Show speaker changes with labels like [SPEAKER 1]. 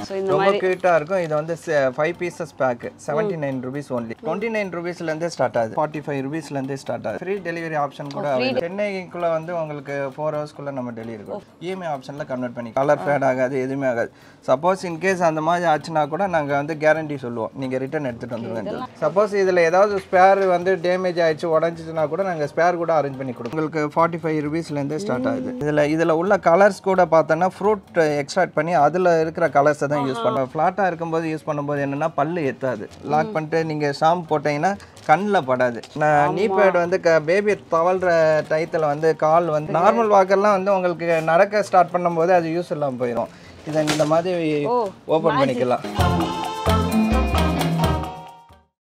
[SPEAKER 1] So இந்த
[SPEAKER 2] ரொம்ப க்யூட்டாக இருக்கும் இது வந்து five pieces pack seventy nine rupees only twenty nine ருபீஸ்லேருந்தே ஸ்டார்ட் ஆகுது ஃபார்ட்டி ஃபைவ் ருபீஸ்லேருந்தே ஸ்டார்ட் ஆகுது ஃப்ரீ டெலிவரி ஆப்ஷன் கூட available. சென்னைக்குள்ளே வந்து உங்களுக்கு ஃபோர் ஹவர்ஸ்க்குள்ளே நம்ம டெலிவரி கொடுக்கும் இஎம்ஐ ஆப்ஷனில் கன்வெர்ட் பண்ணி கலர் ஃபேட் ஆகாது எதுவுமே ஆகாது சப்போஸ் இன்கேஸ் அந்த மாதிரி ஆச்சுன்னா கூட நாங்கள் வந்து கேரண்டி சொல்லுவோம் நீங்கள் ரிட்டர்ன் எடுத்துகிட்டு வந்துருங்க சப்போஸ் இதில் ஏதாவது ஸ்பேர் வந்து டேமேஜ் ஆயிடுச்சு உடஞ்சிச்சுன்னா கூட நாங்கள் ஸ்பேர் கூட அரேஞ்ச் பண்ணி கொடுப்போம் உங்களுக்கு ஃபார்ட்டி ஃபைவ் ருபீஸ்லேருந்தே ஸ்டார்ட் ஆகுது இதில் இதில் உள்ள கலர்ஸ் கூட பார்த்தோன்னா ஃப்ரூட் எக்ஸ்ட்ராக்ட் பண்ணி அதில் இருக்கிற கலர்ஸை தான் யூஸ் பண்ணுவோம் ஃப்ளாட்டாக இருக்கும்போது யூஸ் பண்ணும்போது என்னென்னா பல்லு எத்தாது லாக் பண்ணிட்டு நீங்கள் ஷாம்பு போட்டிங்கன்னா கண்ணில் படாது நான் நீ பேட் வந்து க பேபி தவழ்கிற டயத்தில் வந்து கால் வந்து நார்மல் வாக்கர்லாம் வந்து உங்களுக்கு நடக்க ஸ்டார்ட் பண்ணும்போது அது யூஸ் இல்லாமல் போயிடும் இதை இந்த மாதிரி ஓப்பன் பண்ணிக்கலாம்